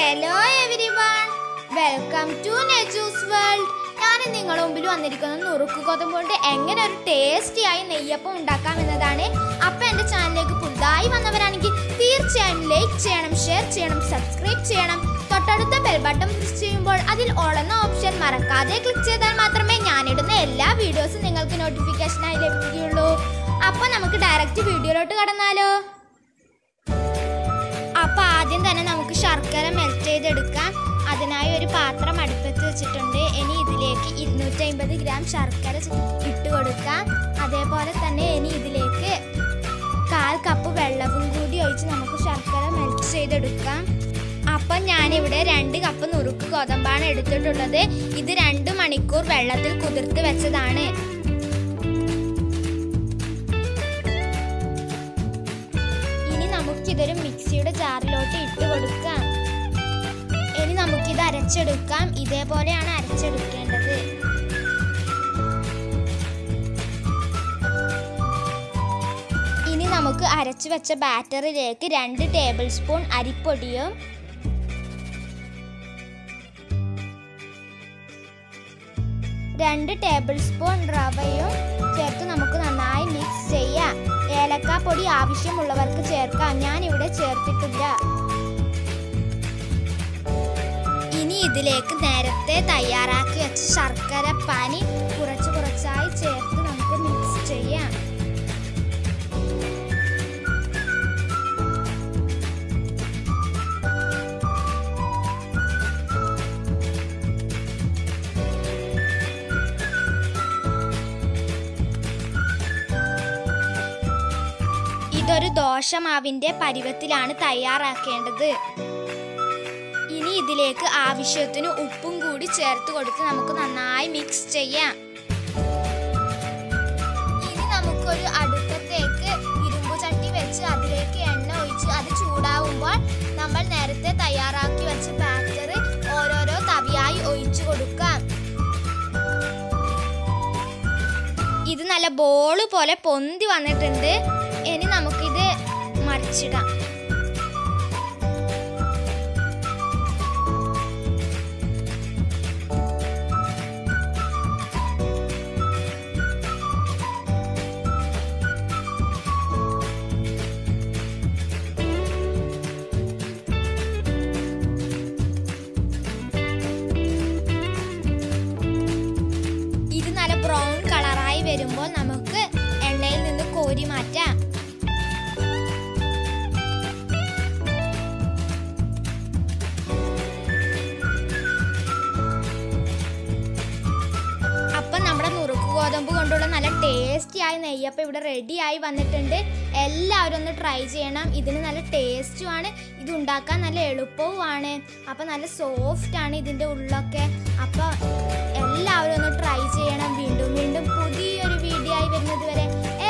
hello everyone welcome to നെജൂസ് world ഞാൻ നിങ്ങളുടെ മുമ്പിൽ വന്നിരിക്കുന്ന നുറുക്ക് ഗോതമ്പ് കൊണ്ട് എങ്ങനെ ഒരു ടേസ്റ്റി ആയി നെയ്യപ്പം ഉണ്ടാക്കാം എന്നതാണ് അപ്പം എൻ്റെ ചാനലിലേക്ക് പുതുതായി വന്നവരാണെങ്കിൽ തീർച്ചയായും ലൈക്ക് ചെയ്യണം ഷെയർ ചെയ്യണം സബ്സ്ക്രൈബ് ചെയ്യണം തൊട്ടടുത്ത ബെൽ ബട്ടൺ പ്രസ് ചെയ്യുമ്പോൾ അതിൽ ഓളുന്ന ഓപ്ഷൻ മറക്കാതെ ക്ലിക്ക് ചെയ്താൽ മാത്രമേ ഞാനിടുന്ന എല്ലാ വീഡിയോസും നിങ്ങൾക്ക് നോട്ടിഫിക്കേഷനായി ലഭിക്കുകയുള്ളൂ അപ്പം നമുക്ക് ഡയറക്റ്റ് വീഡിയോയിലോട്ട് കടന്നാലോ അപ്പൊ ആദ്യം തന്നെ നമുക്ക് ശർക്കര മെൽറ്റ് ചെയ്തെടുക്കാം അതിനായി ഒരു പാത്രം അടുപ്പത്ത് വെച്ചിട്ടുണ്ട് ഇനി ഇതിലേക്ക് ഇരുന്നൂറ്റി അമ്പത് ഗ്രാം ശർക്കര ചെ- ഇട്ട് കൊടുക്കാം അതേപോലെ തന്നെ ഇനി ഇതിലേക്ക് കാൽ കപ്പ് വെള്ളവും കൂടി ഒഴിച്ച് നമുക്ക് ശർക്കര മെൽറ്റ് ചെയ്തെടുക്കാം അപ്പം ഞാനിവിടെ രണ്ട് കപ്പ് നുറുക്ക് ഗോതമ്പാണ് എടുത്തിട്ടുള്ളത് ഇത് രണ്ട് മണിക്കൂർ വെള്ളത്തിൽ കുതിർത്ത് വെച്ചതാണ് ഇനി നമുക്കിതൊരു മിക്സിയുടെ ജാറിലോട്ട് ഇട്ട് കൊടുക്കാം ഇനി നമുക്കിത് അരച്ചെടുക്കാം ഇതേപോലെയാണ് അരച്ചെടുക്കേണ്ടത് ഇനി നമുക്ക് അരച്ചു വെച്ച ബാറ്ററിലേക്ക് രണ്ട് ടേബിൾ സ്പൂൺ അരിപ്പൊടിയും രണ്ട് ടേബിൾ സ്പൂൺ റവയും ചേർത്ത് നമുക്ക് നന്നായി മിക്സ് ചെയ്യാം ഏലക്കാപ്പൊടി ആവശ്യമുള്ളവർക്ക് ചേർക്കാം ഞാൻ ഇവിടെ ചേർത്തിട്ടില്ല ഇനി ഇതിലേക്ക് നേരത്തെ തയ്യാറാക്കി വെച്ച ശർക്കര പാനി കുറച്ച് കുറച്ചായി ചേർത്ത് നമുക്ക് മിക്സ് ചെയ്യാം ഇതൊരു ദോശമാവിന്റെ പരുവത്തിലാണ് തയ്യാറാക്കേണ്ടത് ഇനി ഇതിലേക്ക് ആവശ്യത്തിന് ഉപ്പും കൂടി ചേർത്ത് കൊടുത്ത് നമുക്ക് നന്നായി മിക്സ് ചെയ്യാം ഇനി നമുക്കൊരു അടുപ്പത്തേക്ക് ഇരുമ്പു ചട്ടി വെച്ച് അതിലേക്ക് എണ്ണ ഒഴിച്ച് അത് ചൂടാവുമ്പോൾ നമ്മൾ നേരത്തെ തയ്യാറാക്കി വെച്ച ബാറ്റർ ഓരോരോ തവിയായി ഒഴിച്ചു കൊടുക്കാം ഇത് നല്ല ബോള് പോലെ പൊന്തി വന്നിട്ടുണ്ട് ഇനി നമുക്കിത് മറിച്ചിടാം ഇത് നല്ല ബ്രൗൺ കളറായി വരുമ്പോൾ നമുക്ക് എണ്ണയിൽ നിന്ന് കോരി മാറ്റാം അപ്പം നമ്മുടെ നുറുക്ക് ഗോതമ്പ് കൊണ്ടുള്ള നല്ല ടേസ്റ്റി ആയ നെയ്യപ്പം ഇവിടെ റെഡി ആയി വന്നിട്ടുണ്ട് എല്ലാവരും ഒന്ന് ട്രൈ ചെയ്യണം ഇതിന് നല്ല ടേസ്റ്റുമാണ് ഇത് ഉണ്ടാക്കാൻ നല്ല എളുപ്പവുമാണ് അപ്പം നല്ല സോഫ്റ്റ് ആണ് ഇതിൻ്റെ ഉള്ളൊക്കെ അപ്പോൾ എല്ലാവരും ഒന്ന് ട്രൈ ചെയ്യണം വീണ്ടും വീണ്ടും പുതിയൊരു വീഡിയോ ആയി വരുന്നത് വരെ